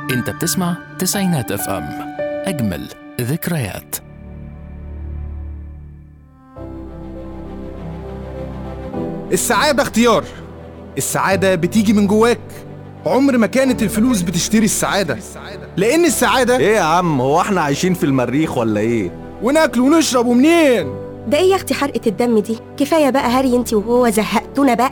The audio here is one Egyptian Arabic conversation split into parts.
انت بتسمع تسعينات اف ام اجمل ذكريات السعادة اختيار السعادة بتيجي من جواك عمر ما كانت الفلوس بتشتري السعادة لأن السعادة ايه يا عم هو احنا عايشين في المريخ ولا ايه وناكل ونشرب ومنين ده ايه يا اختي حرقة الدم دي كفاية بقى هري انت وهو زهقتونا بقى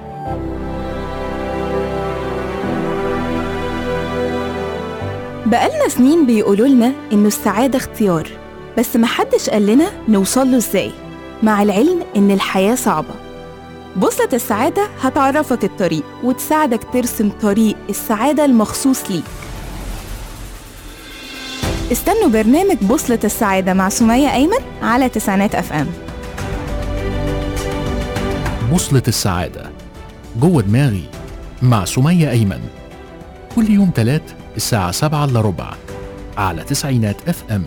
بقالنا سنين بيقولوا لنا إنه السعادة اختيار بس محدش قال لنا نوصل له إزاي مع العلم إن الحياة صعبة بوصلة السعادة هتعرفك الطريق وتساعدك ترسم طريق السعادة المخصوص ليك استنوا برنامج بوصلة السعادة مع سمية أيمن على تسعينات أف أم بوصلة السعادة جوه دماغي مع سمية أيمن كل يوم تلات الساعة سبعة إلا ربع على تسعينات اف ام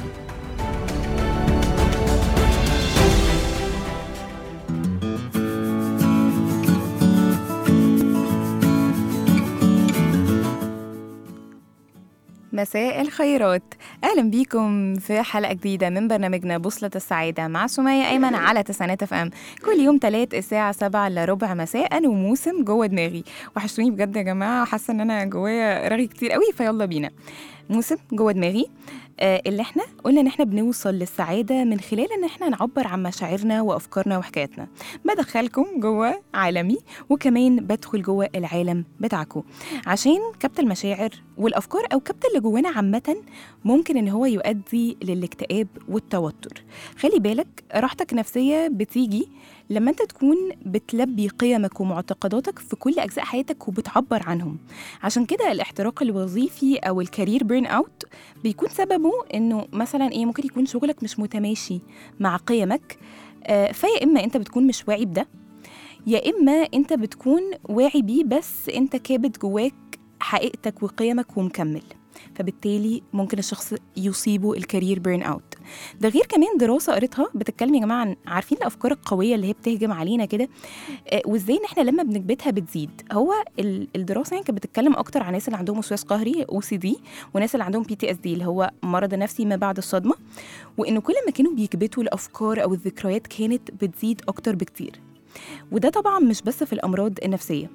مساء الخيرات اهلا بيكم في حلقه جديده من برنامجنا بوصله السعاده مع سميه ايمن على تسعينات اف ام كل يوم تلات الساعه 7 الا ربع مساء وموسم جوه دماغي وحشتوني بجد يا جماعه حاسه ان انا جوايا رغي كتير قوي فيلا بينا موسم جوه دماغي آه، اللي احنا قلنا ان احنا بنوصل للسعاده من خلال ان احنا نعبر عن مشاعرنا وافكارنا وحكاياتنا بدخلكم جوه عالمي وكمان بدخل جوه العالم بتاعكم عشان كبت المشاعر والافكار او كبت اللي جوانا عامه ممكن ان هو يؤدي للاكتئاب والتوتر خلي بالك راحتك النفسيه بتيجي لما انت تكون بتلبي قيمك ومعتقداتك في كل اجزاء حياتك وبتعبر عنهم عشان كده الاحتراق الوظيفي او الكارير بيرن اوت بيكون سببه انه مثلا ايه ممكن يكون شغلك مش متماشي مع قيمك آه، فيا اما انت بتكون مش واعي بده يا اما انت بتكون واعي بيه بس انت كابت جواك حقيقتك وقيمك ومكمل فبالتالي ممكن الشخص يصيبه الكارير بيرن اوت ده غير كمان دراسه قريتها بتتكلم يا جماعه عن عارفين الافكار القويه اللي هي بتهجم علينا كده آه، وازاي ان احنا لما بنكبتها بتزيد هو ال- الدراسه يعني كانت بتتكلم اكتر عن الناس اللي عندهم وسواس قهري او سي دي وناس اللي عندهم بي تي اس دي اللي هو مرض نفسي ما بعد الصدمه وانه كل ما كانوا بيكبتوا الافكار او الذكريات كانت بتزيد اكتر بكتير وده طبعا مش بس في الامراض النفسيه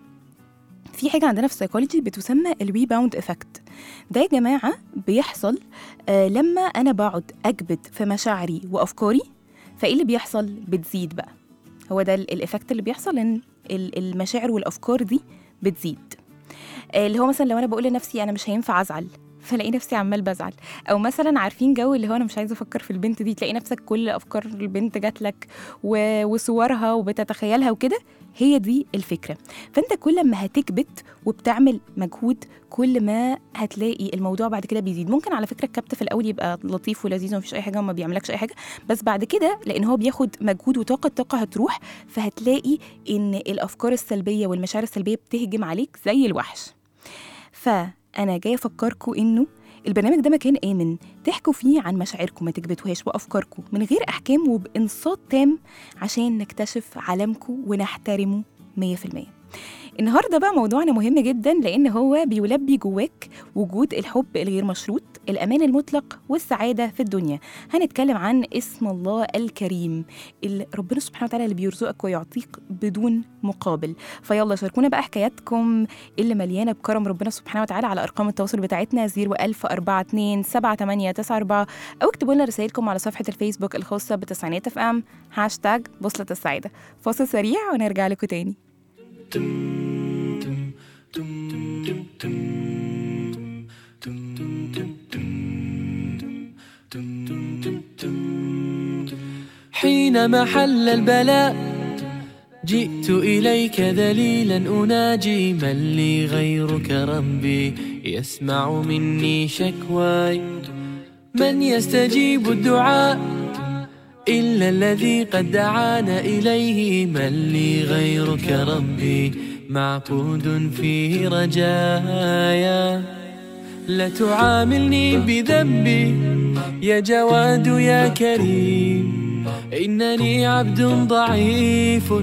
في حاجه عندنا في السيكولوجي بتسمى الريباوند افكت ده يا جماعه بيحصل آه لما انا بقعد اكبت في مشاعري وافكاري فايه اللي بيحصل بتزيد بقى هو ده ال- الافكت اللي بيحصل ان ال- المشاعر والافكار دي بتزيد آه، اللي هو مثلا لو انا بقول لنفسي انا مش هينفع ازعل فلاقي نفسي عمال بزعل او مثلا عارفين جو اللي هو انا مش عايزه افكر في البنت دي تلاقي نفسك كل افكار البنت جات لك و... وصورها وبتتخيلها وكده هي دي الفكره فانت كل ما هتكبت وبتعمل مجهود كل ما هتلاقي الموضوع بعد كده بيزيد ممكن على فكره الكبت في الاول يبقى لطيف ولذيذ ومفيش اي حاجه وما بيعملكش اي حاجه بس بعد كده لان هو بياخد مجهود وطاقه الطاقه هتروح فهتلاقي ان الافكار السلبيه والمشاعر السلبيه بتهجم عليك زي الوحش فانا جايه افكركم انه البرنامج ده مكان آمن تحكوا فيه عن مشاعركم ما تكبتوهاش وأفكاركم من غير أحكام وبإنصات تام عشان نكتشف عالمكم ونحترمه 100% النهارده بقى موضوعنا مهم جدا لان هو بيلبي جواك وجود الحب الغير مشروط الامان المطلق والسعاده في الدنيا هنتكلم عن اسم الله الكريم اللي ربنا سبحانه وتعالى اللي بيرزقك ويعطيك بدون مقابل فيلا شاركونا بقى حكاياتكم اللي مليانه بكرم ربنا سبحانه وتعالى على ارقام التواصل بتاعتنا 01042 7894 او اكتبوا لنا رسائلكم على صفحه الفيسبوك الخاصه بتسعينات اف ام هاشتاج بوصله السعاده فاصل سريع ونرجع لكم تاني حين محل البلاء جئت إليك ذليلا أناجي من لي غيرك ربي يسمع مني شكواي من يستجيب الدعاء إلا الذي قد دعانا إليه من لي غيرك ربي معقود فيه رجايا لا تعاملني بذنبي يا جواد يا كريم إنني عبد ضعيف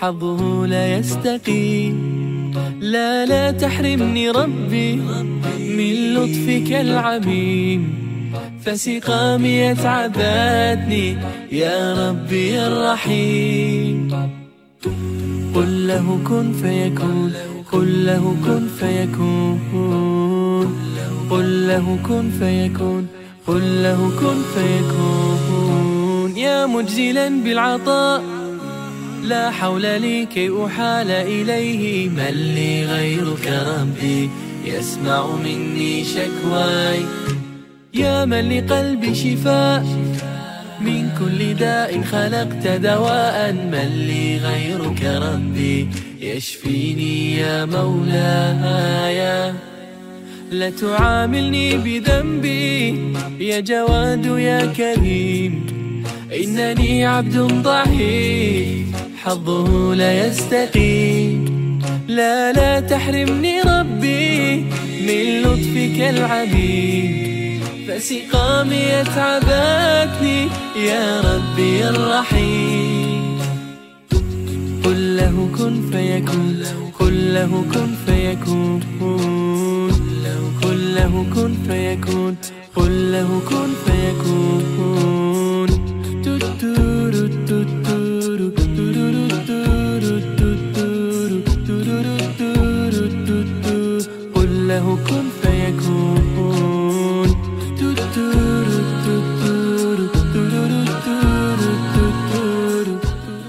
حظه لا يستقيم لا لا تحرمني ربي من لطفك العميم فسقامي اتعبتني يا ربي الرحيم قل له كن فيكون قل له كن فيكون قل له كن فيكون قل له كن فيكون يا مجزلا بالعطاء لا حول لي كي أحال إليه من لي غيرك ربي يسمع مني شكواي يا من لقلبي شفاء من كل داء خلقت دواء من لي غيرك ربي يشفيني يا مولاي لا تعاملني بذنبي يا جواد يا كريم إنني عبد ضعيف حظه لا يستقيم لا لا تحرمني ربي من لطفك العميم فسقامي اتعبتني يا ربي الرحيم قل له كن فيكون قل له كن فيكون قل له كن فيكون قل له كن فيكون توتورو توتورو توتورو توتورو توتورو توتورو توتورو قل له كن فيكون توتورو توتورو توتورو توتورو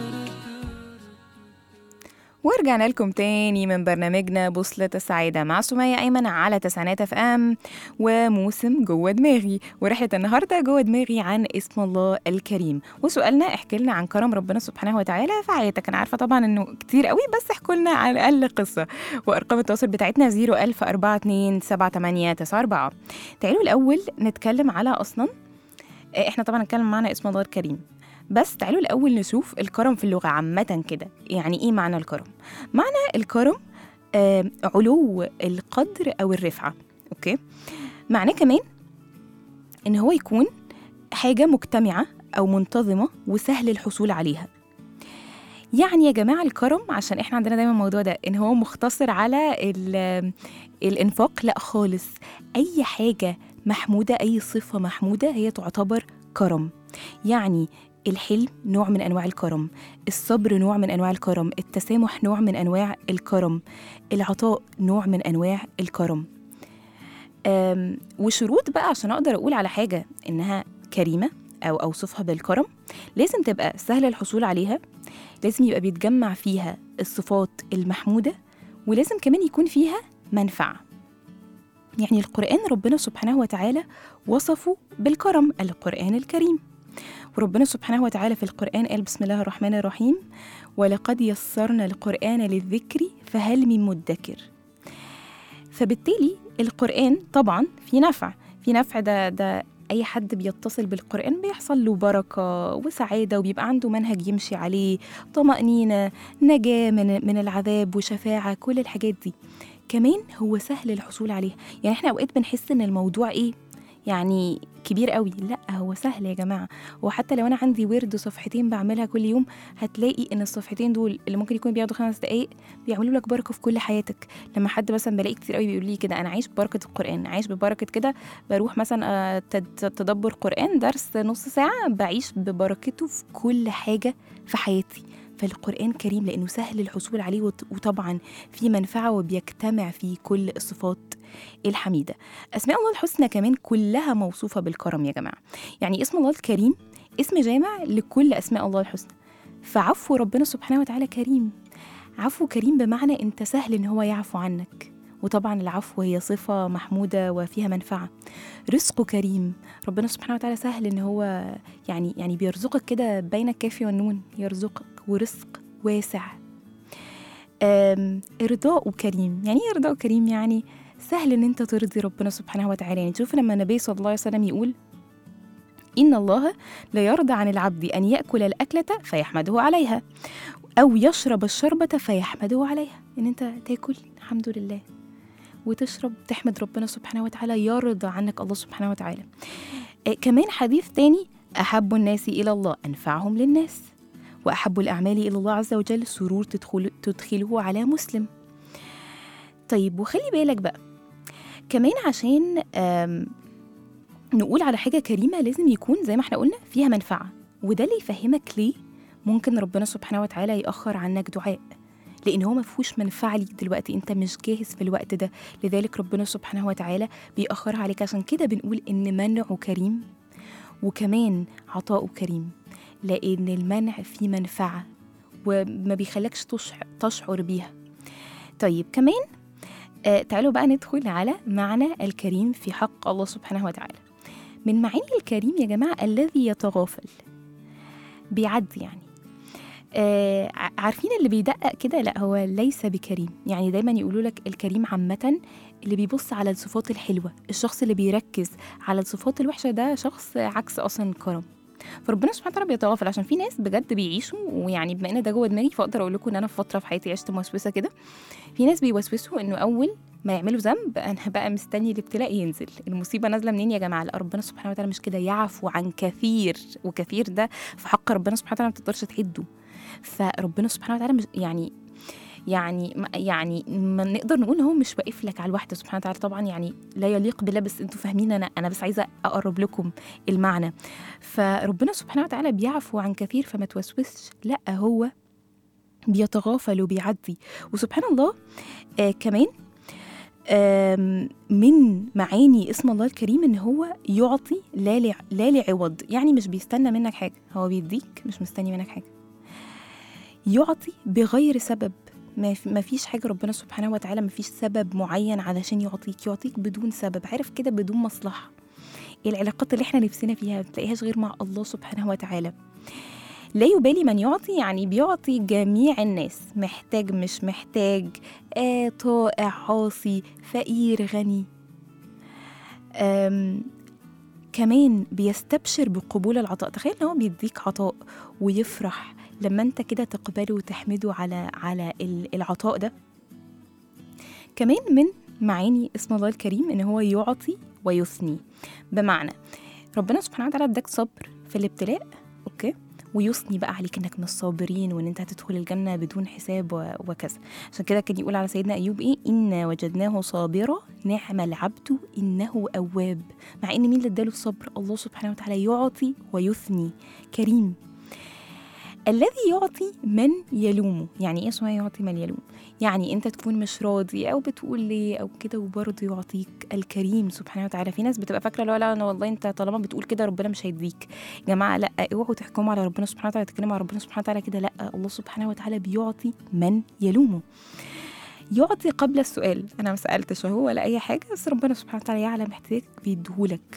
ورجعنا لكم تاني من برنامجنا بوصلة السعادة مع سمية أيمن على تسعينات اف ام وموسم جوه دماغي ورحلة النهاردة جوه دماغي عن اسم الله الكريم وسؤالنا احكي لنا عن كرم ربنا سبحانه وتعالى في حياتك أنا عارفة طبعا إنه كتير قوي بس احكوا لنا على الأقل قصة وأرقام التواصل بتاعتنا 01042 تعالوا الأول نتكلم على أصلا آه، احنا طبعا هنتكلم معنا اسم الله الكريم بس تعالوا الأول نشوف الكرم في اللغة عامة كده يعني إيه معنى الكرم؟ معنى الكرم آه علو القدر أو الرفعة أوكي؟ معناه كمان إن هو يكون حاجة مجتمعة أو منتظمة وسهل الحصول عليها يعني يا جماعة الكرم عشان إحنا عندنا دايما الموضوع ده إن هو مختصر على ال- الإنفاق لا خالص أي حاجة محمودة أي صفة محمودة هي تعتبر كرم يعني الحلم نوع من انواع الكرم الصبر نوع من انواع الكرم التسامح نوع من انواع الكرم العطاء نوع من انواع الكرم أم، وشروط بقى عشان اقدر اقول على حاجه انها كريمه او اوصفها بالكرم لازم تبقى سهل الحصول عليها لازم يبقى بيتجمع فيها الصفات المحموده ولازم كمان يكون فيها منفعه يعني القران ربنا سبحانه وتعالى وصفه بالكرم القران الكريم وربنا سبحانه وتعالى في القرآن قال بسم الله الرحمن الرحيم ولقد يسرنا القرآن للذكر فهل من مدكر فبالتالي القرآن طبعا في نفع في نفع ده ده أي حد بيتصل بالقرآن بيحصل له بركة وسعادة وبيبقى عنده منهج يمشي عليه طمأنينة نجاة من من العذاب وشفاعة كل الحاجات دي كمان هو سهل الحصول عليها يعني احنا أوقات بنحس إن الموضوع إيه يعني كبير قوي لا هو سهل يا جماعه وحتى لو انا عندي ورد صفحتين بعملها كل يوم هتلاقي ان الصفحتين دول اللي ممكن يكون بياخدوا خمس دقايق بيعملوا لك بركه في كل حياتك لما حد مثلا بلاقي كتير قوي بيقول لي كده انا عايش ببركه القران عايش ببركه كده بروح مثلا آه، تد- تدبر قران درس نص ساعه بعيش ببركته في كل حاجه في حياتي فالقرآن كريم لأنه سهل الحصول عليه وط- وطبعا في منفعة وبيجتمع فيه كل الصفات الحميدة أسماء الله الحسنى كمان كلها موصوفة بالكرم يا جماعة يعني اسم الله الكريم اسم جامع لكل أسماء الله الحسنى فعفو ربنا سبحانه وتعالى كريم عفو كريم بمعنى أنت سهل إن هو يعفو عنك وطبعا العفو هي صفة محمودة وفيها منفعة رزقه كريم ربنا سبحانه وتعالى سهل إن هو يعني يعني بيرزقك كده بين الكاف والنون يرزقك ورزق واسع أم، إرضاؤه كريم يعني إيه إرضاؤه كريم يعني سهل إن أنت ترضي ربنا سبحانه وتعالى يعني تشوف لما النبي صلى الله عليه وسلم يقول إن الله لا يرضى عن العبد أن يأكل الأكلة فيحمده عليها أو يشرب الشربة فيحمده عليها إن أنت تاكل الحمد لله وتشرب تحمد ربنا سبحانه وتعالى يرضى عنك الله سبحانه وتعالى آه، كمان حديث تاني أحب الناس إلى الله أنفعهم للناس وأحب الأعمال إلى الله عز وجل سرور تدخل تدخله على مسلم طيب وخلي بالك بقى كمان عشان آم، نقول على حاجة كريمة لازم يكون زي ما احنا قلنا فيها منفعة وده اللي يفهمك ليه ممكن ربنا سبحانه وتعالى يأخر عنك دعاء لأن هو ما فيهوش منفعة ليك دلوقتي أنت مش جاهز في الوقت ده لذلك ربنا سبحانه وتعالى بيأخرها عليك عشان كده بنقول إن منعه كريم وكمان عطاؤه كريم لأن المنع فيه منفعة وما بيخلكش تشع- تشعر بيها طيب كمان آه تعالوا بقى ندخل على معنى الكريم في حق الله سبحانه وتعالى من معاني الكريم يا جماعة الذي يتغافل بيعدي يعني آه ع- عارفين اللي بيدقق كده لا هو ليس بكريم يعني دايما يقولوا لك الكريم عامة اللي بيبص على الصفات الحلوة الشخص اللي بيركز على الصفات الوحشة ده شخص عكس أصلا الكرم فربنا سبحانه وتعالى بيتغافل عشان في ناس بجد بيعيشوا ويعني بما ان ده جوه دماغي فاقدر اقول لكم ان انا في فتره في حياتي عشت موسوسه كده في ناس بيوسوسوا انه اول ما يعملوا ذنب انا بقى مستني الابتلاء ينزل المصيبه نازله منين يا جماعه لا ربنا سبحانه وتعالى مش كده يعفو عن كثير وكثير ده في حق ربنا سبحانه وتعالى ما تقدرش تعده فربنا سبحانه وتعالى مش يعني يعني ما- يعني ما نقدر نقول إن هو مش واقف لك على الواحده سبحانه وتعالى طبعا يعني لا يليق بالله بس انتوا فاهمين انا انا بس عايزه اقرب لكم المعنى فربنا سبحانه وتعالى بيعفو عن كثير فما توسوسش لا هو بيتغافل وبيعدي وسبحان الله آه كمان آم، من معاني اسم الله الكريم ان هو يعطي لا لع- لا لعوض يعني مش بيستنى منك حاجه هو بيديك مش مستني منك حاجه يعطي بغير سبب ما في- ما فيش حاجه ربنا سبحانه وتعالى ما فيش سبب معين علشان يعطيك يعطيك بدون سبب عارف كده بدون مصلحه العلاقات اللي احنا نفسنا فيها ما بتلاقيهاش غير مع الله سبحانه وتعالى لا يبالي من يعطي يعني بيعطي جميع الناس محتاج مش محتاج آه طائع عاصي فقير غني أم كمان بيستبشر بقبول العطاء تخيل ان هو بيديك عطاء ويفرح لما انت كده تقبله وتحمده على على ال- العطاء ده كمان من معاني اسم الله الكريم ان هو يعطي ويثني بمعنى ربنا سبحانه وتعالى اداك صبر في الابتلاء اوكي ويثني بقى عليك انك من الصابرين وان انت هتدخل الجنه بدون حساب و- وكذا عشان كده كان يقول على سيدنا ايوب ايه انا وجدناه صابرا نعم العبد انه اواب مع ان مين اللي اداله الصبر الله سبحانه وتعالى يعطي ويثني كريم الذي يعطي من يلومه يعني ايه اسمه يعطي من يلوم يعني انت تكون مش راضي او بتقول ليه او كده وبرضه يعطيك الكريم سبحانه وتعالى في ناس بتبقى فاكره لا لا انا والله انت طالما بتقول كده ربنا مش هيديك يا جماعه لا اوعوا تحكموا على ربنا سبحانه وتعالى تتكلموا على ربنا سبحانه وتعالى كده لا الله سبحانه وتعالى بيعطي من يلومه يعطي قبل السؤال انا ما سالتش هو ولا اي حاجه بس ربنا سبحانه وتعالى يعلم احتياجك بيديهولك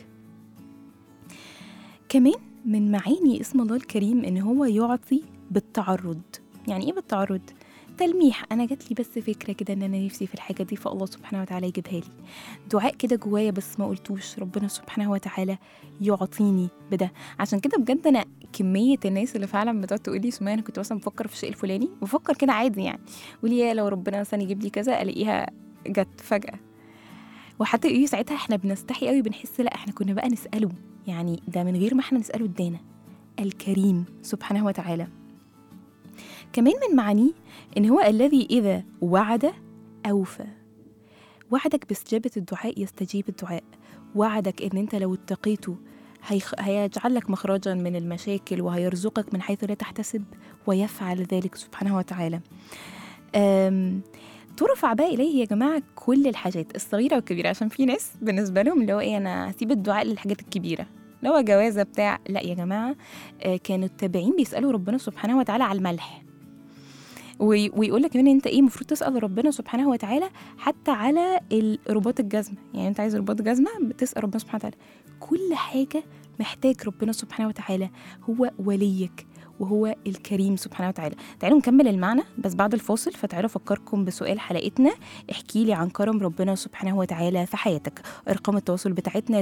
كمان من معاني اسم الله الكريم ان هو يعطي بالتعرض يعني ايه بالتعرض تلميح انا جات لي بس فكره كده ان انا نفسي في الحاجه دي فالله سبحانه وتعالى يجيبها لي دعاء كده جوايا بس ما قلتوش ربنا سبحانه وتعالى يعطيني بده عشان كده بجد انا كميه الناس اللي فعلا بتقعد تقول لي سمية انا كنت مثلا بفكر في الشيء الفلاني بفكر كده عادي يعني قولي يا لو ربنا مثلا يجيب لي كذا الاقيها جت فجاه وحتى ايه ساعتها احنا بنستحي قوي بنحس لا احنا كنا بقى نساله يعني ده من غير ما احنا نساله ادانا الكريم سبحانه وتعالى كمان من معانيه ان هو الذي اذا وعد اوفى وعدك باستجابه الدعاء يستجيب الدعاء وعدك ان انت لو اتقيته هيخ... هيجعل لك مخرجا من المشاكل وهيرزقك من حيث لا تحتسب ويفعل ذلك سبحانه وتعالى أم... ترفع بقى إليه يا جماعة كل الحاجات الصغيرة والكبيرة عشان في ناس بالنسبة لهم اللي هو إيه أنا هسيب الدعاء للحاجات الكبيرة اللي هو جوازة بتاع لا يا جماعة آه، كانوا التابعين بيسألوا ربنا سبحانه وتعالى على الملح وي- ويقول لك كمان انت ايه المفروض تسال ربنا سبحانه وتعالى حتى على ال- رباط الجزمه يعني انت عايز رباط جزمه بتسال ربنا سبحانه وتعالى كل حاجه محتاج ربنا سبحانه وتعالى هو وليك وهو الكريم سبحانه وتعالى تعالوا نكمل المعنى بس بعد الفاصل فتعالوا افكركم بسؤال حلقتنا احكي لي عن كرم ربنا سبحانه وتعالى في حياتك ارقام التواصل بتاعتنا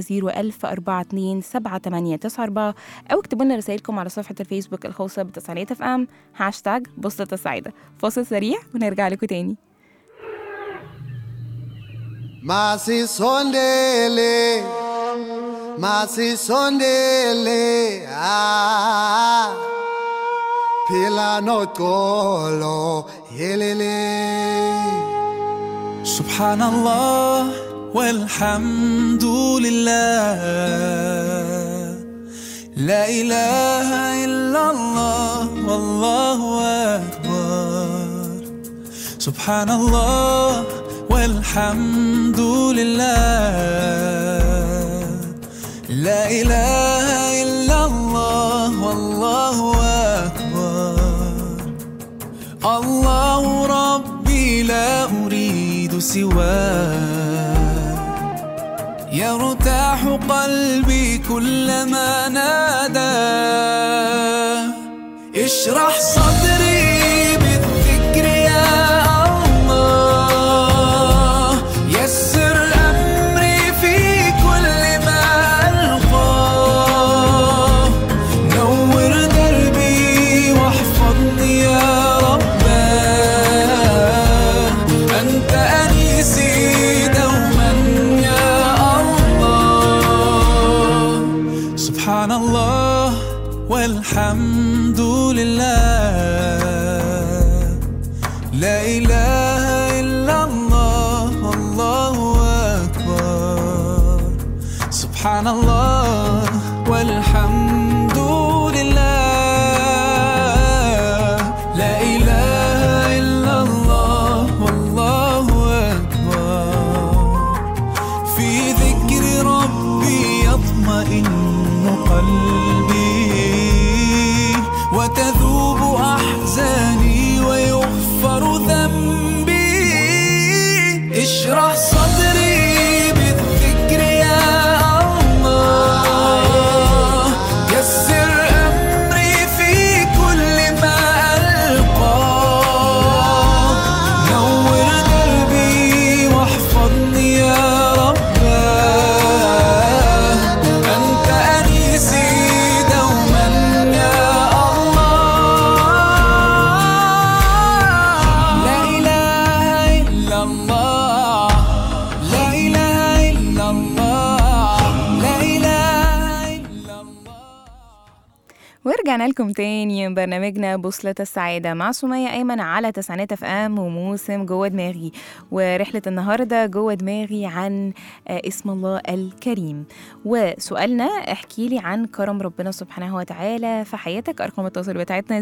01042 او اكتبوا لنا رسائلكم على صفحه الفيسبوك الخاصه بتسعينات اف ام هاشتاج بوصله السعيده فاصل سريع ونرجع لكم تاني Masisondele, masisondele, ah, phila noxolo, yelele. سبحان الله والحمد لله لا إله إلا الله والله أكبر سبحان الله والحمد لله لا إله إلا الله والله أكبر الله ربي لا أريد سواه يرتاح قلبي كلما نادى اشرح صدري بالذكر يا الله يسر أمري في كل ما ألقاه نور دربي واحفظني يا رباه أنت أنيسي دوما يا الله سبحان الله والحمد لله لا إله إلا الله والله أكبر سبحان الله والحمد لله لا إله إلا الله والله أكبر في ذكر ربي يطمئن قلبي وتذوب أحزاني ويغفر ذنبي اشرح صدري بالذكر يا الله يسر أمري في كل ما ألقاه نور دربي واحفظني يا رباه أنت أنيسي دوما يا الله لا إله إلا الله لا إله إلا الله لا إله إلا الله ورجعنا لكم تاني من برنامجنا بوصلة السعادة مع سمية أيمن على تسعينات اف ام وموسم جوه دماغي ورحلة النهاردة جوه دماغي عن آه، اسم الله الكريم وسؤالنا احكي لي عن كرم ربنا سبحانه وتعالى في حياتك أرقام التواصل بتاعتنا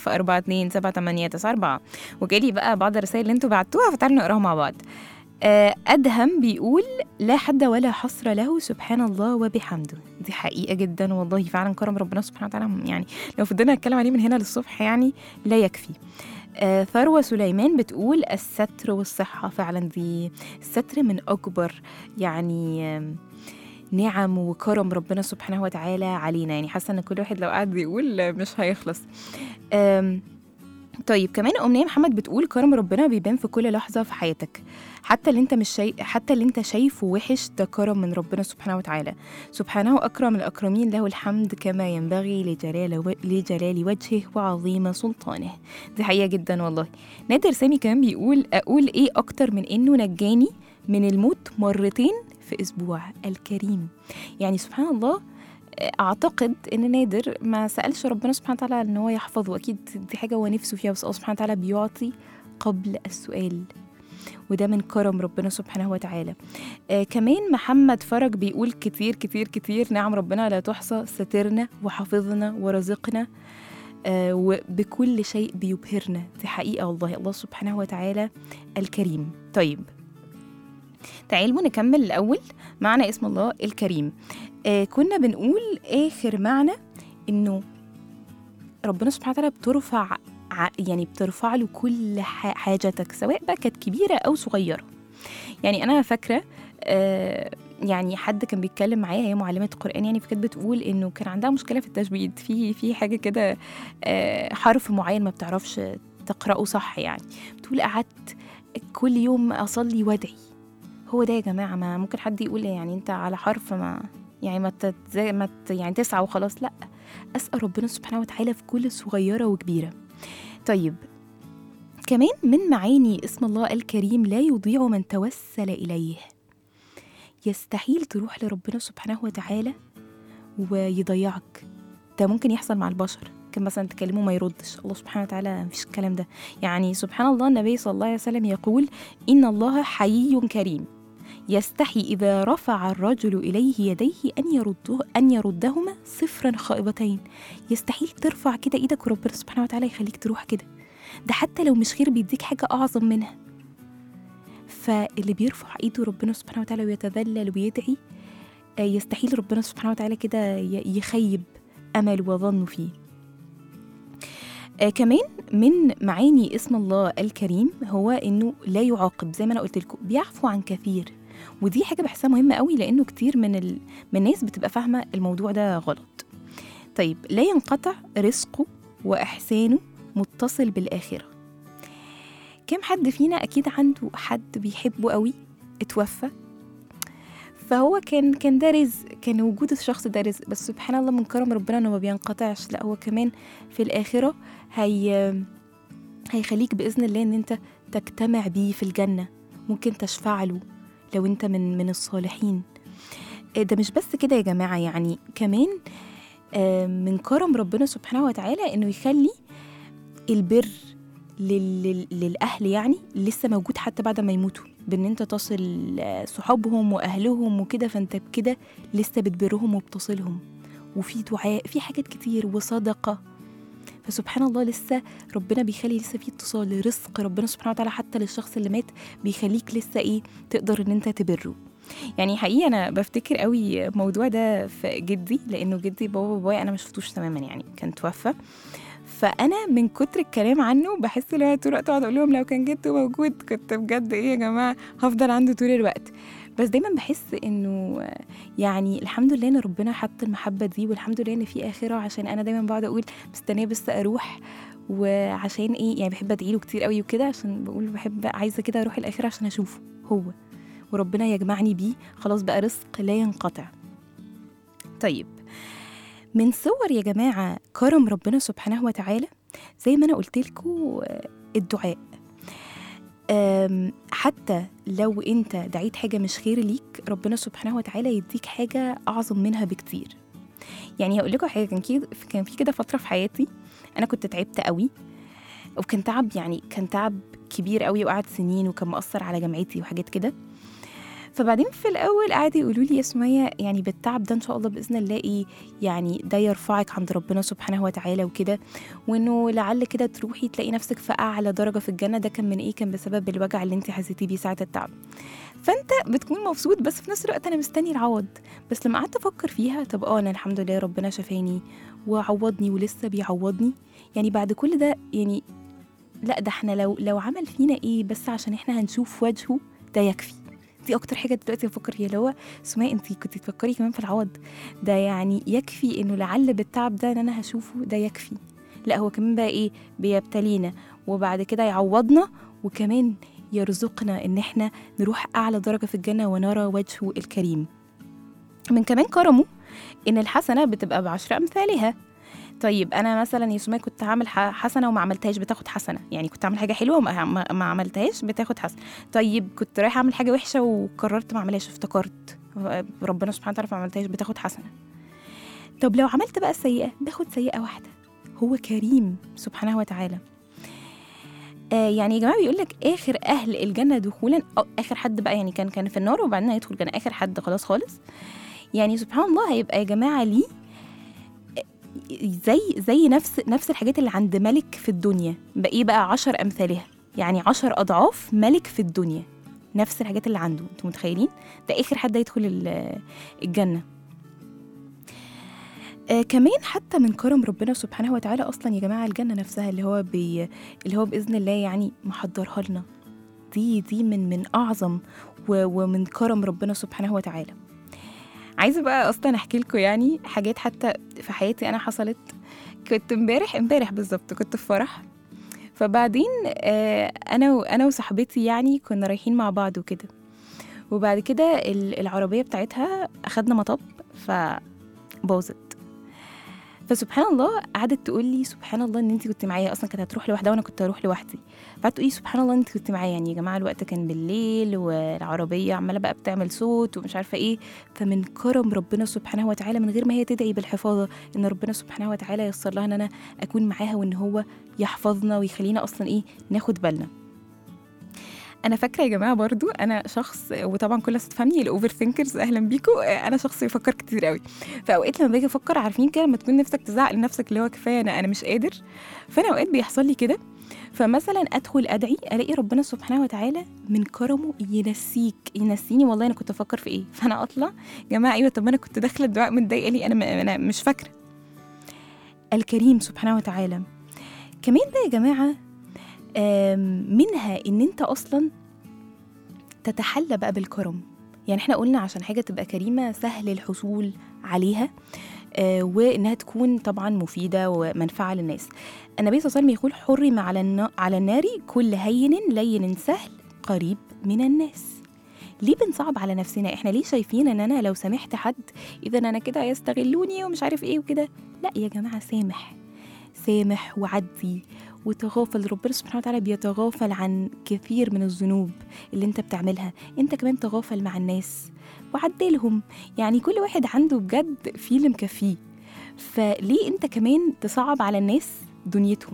01042 وجالي بقى بعض الرسائل اللي انتوا بعتوها فتعالوا نقراها مع بعض آه، أدهم بيقول لا حد ولا حصر له سبحان الله وبحمده دي حقيقة جدا والله فعلا كرم ربنا سبحانه وتعالى يعني لو فضلنا نتكلم عليه من هنا للصبح يعني لا يكفي آه، ثروة سليمان بتقول الستر والصحة فعلا دي الستر من أكبر يعني آم، نعم وكرم ربنا سبحانه وتعالى علينا يعني حاسة إن كل واحد لو قعد يقول مش هيخلص آم، طيب كمان أمنية محمد بتقول كرم ربنا بيبان في كل لحظة في حياتك حتى اللي انت مش شايف حتى اللي انت شايفه وحش ده كرم من ربنا سبحانه وتعالى سبحانه أكرم الأكرمين له الحمد كما ينبغي لجلال, و... لجلال وجهه وعظيم سلطانه دي حقيقة جدا والله نادر سامي كمان بيقول أقول إيه أكتر من إنه نجاني من الموت مرتين في أسبوع الكريم يعني سبحان الله اعتقد ان نادر ما سالش ربنا سبحانه وتعالى ان هو يحفظه اكيد دي حاجه هو نفسه فيها بس الله سبحانه وتعالى بيعطي قبل السؤال وده من كرم ربنا سبحانه وتعالى آه كمان محمد فرج بيقول كتير كتير كتير نعم ربنا لا تحصى سترنا وحفظنا ورزقنا آه وبكل شيء بيبهرنا دي حقيقة والله الله سبحانه وتعالى الكريم طيب تعالوا نكمل الأول معنى اسم الله الكريم آه كنا بنقول آخر معنى إنه ربنا سبحانه وتعالى بترفع ع- يعني بترفع له كل ح- حاجتك سواء بقى كانت كبيرة أو صغيرة يعني أنا فاكرة آه يعني حد كان بيتكلم معايا هي معلمة قرآن يعني فكانت بتقول إنه كان عندها مشكلة في التجويد في في حاجة كده آه حرف معين ما بتعرفش تقرأه صح يعني بتقول قعدت كل يوم أصلي وأدعي هو ده يا جماعة ما ممكن حد يقول يعني أنت على حرف ما يعني ما تت ما ت- يعني تسعة وخلاص لأ أسأل ربنا سبحانه وتعالى في كل صغيرة وكبيرة طيب كمان من معاني اسم الله الكريم لا يضيع من توسل إليه يستحيل تروح لربنا سبحانه وتعالى ويضيعك ده ممكن يحصل مع البشر ممكن مثلا تكلمه ما يردش الله سبحانه وتعالى مفيش الكلام ده يعني سبحان الله النبي صلى الله عليه وسلم يقول إن الله حيي كريم يستحي إذا رفع الرجل إليه يديه أن يرده أن يردهما صفرا خائبتين يستحيل ترفع كده إيدك وربنا سبحانه وتعالى يخليك تروح كده ده حتى لو مش خير بيديك حاجة أعظم منها فاللي بيرفع إيده ربنا سبحانه وتعالى ويتذلل ويدعي آه، يستحيل ربنا سبحانه وتعالى كده ي- يخيب أمل وظنه فيه آه كمان من معاني اسم الله الكريم هو انه لا يعاقب زي ما انا قلت لكم بيعفو عن كثير ودي حاجه بحسها مهمه قوي لانه كتير من ال... من الناس بتبقى فاهمه الموضوع ده غلط طيب لا ينقطع رزقه واحسانه متصل بالاخره كم حد فينا اكيد عنده حد بيحبه قوي اتوفى فهو كان كان ده رزق كان وجود الشخص ده رزق بس سبحان الله من كرم ربنا انه ما بينقطعش لا هو كمان في الاخره هي هيخليك باذن الله ان انت تجتمع بيه في الجنه ممكن تشفع له لو انت من من الصالحين آه، ده مش بس كده يا جماعه يعني كمان آه، من كرم ربنا سبحانه وتعالى انه يخلي البر لل- لل- للاهل يعني لسه موجود حتى بعد ما يموتوا بان انت تصل آه، صحابهم واهلهم وكده فانت بكده لسه بتبرهم وبتصلهم وفي دعاء في حاجات كتير وصدقه فسبحان الله لسه ربنا بيخلي لسه في اتصال رزق ربنا سبحانه وتعالى حتى للشخص اللي مات بيخليك لسه ايه تقدر ان انت تبره يعني حقيقي انا بفتكر قوي الموضوع ده في جدي لانه جدي بابا وبابايا انا ما شفتوش تماما يعني كان توفى فانا من كتر الكلام عنه بحس ان انا طول الوقت اقعد اقول لهم لو كان جده موجود كنت بجد ايه يا جماعه هفضل عنده طول الوقت بس دايما بحس انه يعني الحمد لله ان ربنا حط المحبه دي والحمد لله ان في اخره عشان انا دايما بقعد اقول مستنيه بس اروح وعشان ايه يعني بحب ادعي له كتير قوي وكده عشان بقول بحب عايزه كده اروح الاخره عشان اشوفه هو وربنا يجمعني بيه خلاص بقى رزق لا ينقطع طيب من صور يا جماعه كرم ربنا سبحانه وتعالى زي ما انا قلت لكم الدعاء أم، حتى لو انت دعيت حاجه مش خير ليك ربنا سبحانه وتعالى يديك حاجه اعظم منها بكتير يعني هقول لكم حاجه كان كده كان في كده فتره في حياتي انا كنت تعبت قوي وكان تعب يعني كان تعب كبير قوي وقعد سنين وكان مأثر على جامعتي وحاجات كده فبعدين في الاول قعدوا يقولوا لي يا سمية يعني بالتعب ده ان شاء الله باذن الله ايه يعني ده يرفعك عند ربنا سبحانه وتعالى وكده وانه لعل كده تروحي تلاقي نفسك في اعلى درجه في الجنه ده كان من ايه كان بسبب الوجع اللي انت حسيتيه بيه ساعه التعب فانت بتكون مبسوط بس في نفس الوقت انا مستني العوض بس لما قعدت افكر فيها طب اه انا الحمد لله ربنا شفاني وعوضني ولسه بيعوضني يعني بعد كل ده يعني لا ده احنا لو لو عمل فينا ايه بس عشان احنا هنشوف وجهه ده يكفي دي اكتر حاجه دلوقتي بفكر فيها اللي هو سماء انت كنت تفكري كمان في العوض ده يعني يكفي انه لعل بالتعب ده ان انا هشوفه ده يكفي لا هو كمان بقى ايه بيبتلينا وبعد كده يعوضنا وكمان يرزقنا ان احنا نروح اعلى درجه في الجنه ونرى وجهه الكريم من كمان كرمه ان الحسنه بتبقى بعشر امثالها طيب انا مثلا يا سمية كنت هعمل ح- حسنه وما عملتهاش بتاخد حسنه يعني كنت عامل حاجه حلوه وما ما- ما عملتهاش بتاخد حسنه طيب كنت رايحه اعمل حاجه وحشه وقررت ما اعملهاش افتكرت ربنا سبحانه وتعالى ما عملتهاش بتاخد حسنه طب لو عملت بقى سيئه باخد سيئه واحده هو كريم سبحانه وتعالى آه يعني يا جماعه بيقول لك اخر اهل الجنه دخولا أو اخر حد بقى يعني كان كان في النار وبعدين هيدخل الجنه اخر حد خلاص خالص يعني سبحان الله هيبقى يا جماعه ليه زي زي نفس نفس الحاجات اللي عند ملك في الدنيا بقى ايه بقى عشر امثالها يعني عشر اضعاف ملك في الدنيا نفس الحاجات اللي عنده انتوا متخيلين ده اخر حد هيدخل ال- الجنه آه كمان حتى من كرم ربنا سبحانه وتعالى اصلا يا جماعه الجنه نفسها اللي هو بي اللي هو باذن الله يعني محضرها لنا دي دي من من اعظم و- ومن كرم ربنا سبحانه وتعالى عايزه بقى اصلا احكي لكم يعني حاجات حتى في حياتي انا حصلت كنت امبارح امبارح بالظبط كنت في فرح فبعدين آه، انا و- انا وصاحبتي يعني كنا رايحين مع بعض وكده وبعد كده ال- العربيه بتاعتها اخدنا مطب فباظت فسبحان الله قعدت تقول لي سبحان الله ان انت كنت معايا اصلا كانت هتروح لوحدها وانا كنت هروح لوحدي فقعدت تقول لي سبحان الله انت كنت معايا يعني يا جماعه الوقت كان بالليل والعربيه عماله بقى بتعمل صوت ومش عارفه ايه فمن كرم ربنا سبحانه وتعالى من غير ما هي تدعي بالحفاظه ان ربنا سبحانه وتعالى ييسر لها ان انا اكون معاها وان هو يحفظنا ويخلينا اصلا ايه ناخد بالنا انا فاكره يا جماعه برضو انا شخص وطبعا كل الناس تفهمني الاوفر ثينكرز اهلا بيكم انا شخص بيفكر كتير قوي فاوقات لما باجي افكر عارفين كده لما تكون نفسك تزعق لنفسك اللي هو كفايه انا انا مش قادر فانا اوقات بيحصل لي كده فمثلا ادخل ادعي الاقي ربنا سبحانه وتعالى من كرمه ينسيك ينسيني والله انا كنت افكر في ايه فانا اطلع يا جماعه ايوه طب ما انا كنت داخله الدعاء متضايقه لي انا م- انا مش فاكره الكريم سبحانه وتعالى كمان ده يا جماعه آم، منها ان انت اصلا تتحلى بقى بالكرم يعني احنا قلنا عشان حاجه تبقى كريمه سهل الحصول عليها آه، وانها تكون طبعا مفيده ومنفعه للناس النبي صلى الله عليه وسلم يقول حرم على النا- على النار كل هين لين سهل قريب من الناس ليه بنصعب على نفسنا احنا ليه شايفين ان انا لو سامحت حد اذا انا كده هيستغلوني ومش عارف ايه وكده لا يا جماعه سامح سامح وعدي وتغافل ربنا سبحانه وتعالى بيتغافل عن كثير من الذنوب اللي انت بتعملها انت كمان تغافل مع الناس وعدلهم يعني كل واحد عنده بجد في اللي مكفيه فليه انت كمان تصعب على الناس دنيتهم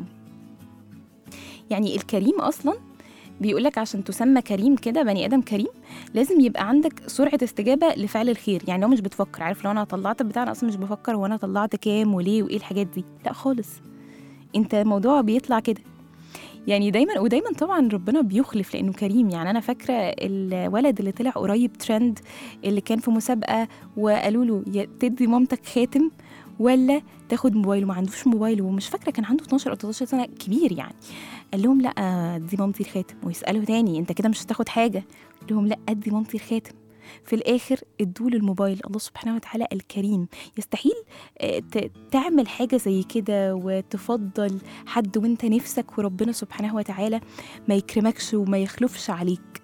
يعني الكريم اصلا بيقولك عشان تسمى كريم كده بني ادم كريم لازم يبقى عندك سرعه استجابه لفعل الخير يعني لو مش بتفكر عارف لو انا طلعت بتاع انا اصلا مش بفكر وانا طلعت كام وليه وايه الحاجات دي لا خالص انت الموضوع بيطلع كده يعني دايما ودايما طبعا ربنا بيخلف لانه كريم يعني انا فاكره الولد اللي طلع قريب ترند اللي كان في مسابقه وقالوا له يا تدي مامتك خاتم ولا تاخد موبايل وما عندوش موبايل ومش فاكره كان عنده 12 او 13 سنه كبير يعني قال لهم لا دي مامتي الخاتم ويسالوا تاني انت كده مش هتاخد حاجه قال لهم لا ادي مامتي الخاتم في الاخر ادوا له الموبايل الله سبحانه وتعالى الكريم يستحيل آه، ت- تعمل حاجه زي كده وتفضل حد وانت نفسك وربنا سبحانه وتعالى ما يكرمكش وما يخلفش عليك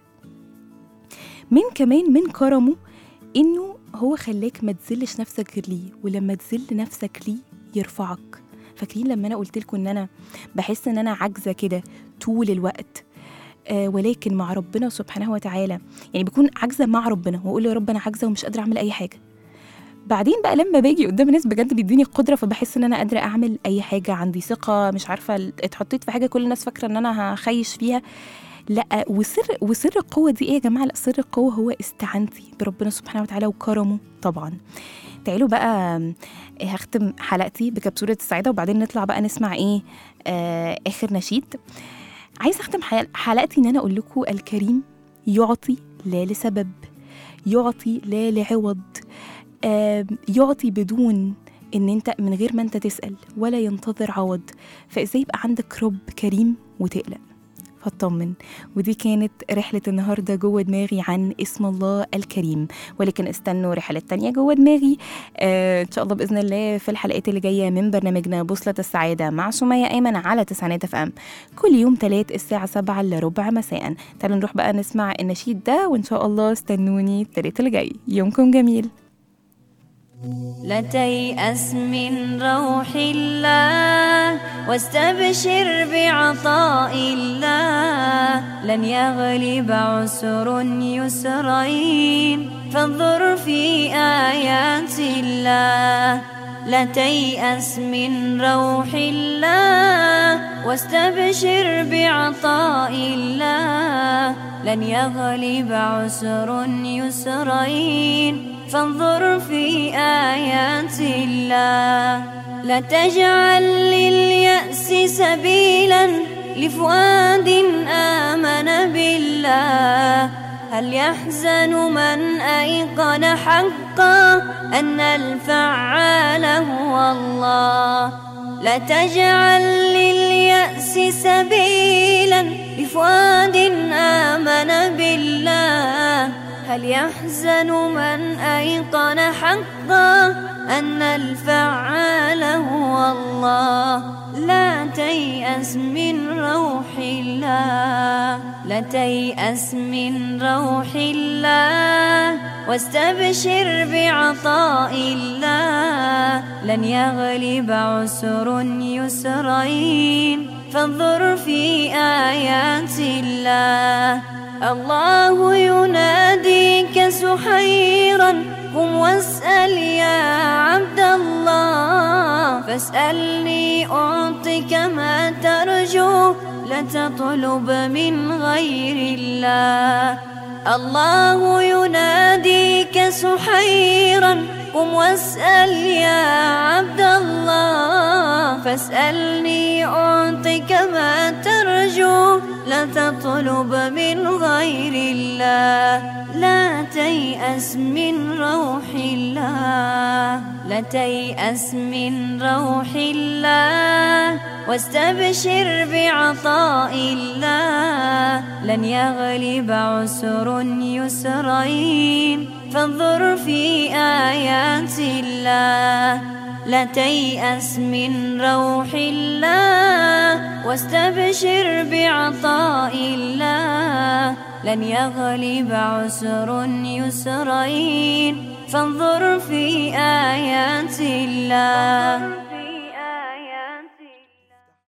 من كمان من كرمه انه هو خلاك ما تذلش نفسك غير ليه ولما تذل نفسك ليه يرفعك فاكرين لما انا قلت لكم ان انا بحس ان انا عاجزه كده طول الوقت آه ولكن مع ربنا سبحانه وتعالى يعني بكون عاجزه مع ربنا واقول يا رب انا عاجزه ومش قادره اعمل اي حاجه بعدين بقى لما باجي قدام ناس بجد بيديني قدره فبحس ان انا قادره اعمل اي حاجه عندي ثقه مش عارفه اتحطيت في حاجه كل الناس فاكره ان انا هخيش فيها لا وسر وسر القوه دي ايه يا جماعه لا سر القوه هو استعانتي بربنا سبحانه وتعالى وكرمه طبعا تعالوا بقى آم، هختم حلقتي بكبسوله السعاده وبعدين نطلع بقى نسمع ايه آه اخر نشيد عايزه اختم حل- حلقتي ان انا اقول لكم الكريم يعطي لا لسبب يعطي لا لعوض آم، يعطي بدون ان انت من غير ما انت تسال ولا ينتظر عوض فازاي يبقى عندك رب كريم وتقلق فاطمن ودي كانت رحلة النهاردة جوه دماغي عن اسم الله الكريم ولكن استنوا رحلات تانية جوه دماغي آه إن شاء الله بإذن الله في الحلقات اللي جاية من برنامجنا بوصلة السعادة مع سمية أيمن على تسعينات اف ام كل يوم تلات الساعة سبعة إلا ربع مساء تعالوا نروح بقى نسمع النشيد ده وإن شاء الله استنوني التلات اللي جاي يومكم جميل لا تيأس من روح الله واستبشر بعطاء الله لن يغلب عسر يسرين فانظر في آيات الله لا تيأس من روح الله واستبشر بعطاء الله لن يغلب عسر يسرين فانظر في آيات الله لا تجعل لليأس سبيلا لفؤاد آمن بالله هل يحزن من أيقن حقا أن الفعال هو الله لا تجعل لليأس سبيلا لفؤاد آمن بالله هل يحزن من أيقن حقا أن الفعال هو الله لا تيأس من روح الله لا تيأس من روح الله واستبشر بعطاء الله لن يغلب عسر يسرين فانظر في آيات الله الله يناديك سحيرا قم واسأل يا عبد الله فاسألني أعطك ما ترجو لا تطلب من غير الله الله يناديك سحيرا قم واسأل يا عبد الله فاسألني أعطك ما ترجو لا تطلب من غير الله لا تيأس من روح الله لا تيأس من روح الله واستبشر بعطاء الله لن يغلب عسر يسرين فانظر في آيات الله لا تيأس من روح الله واستبشر بعطاء الله لن يغلب عسر يسرين فانظر في آيات الله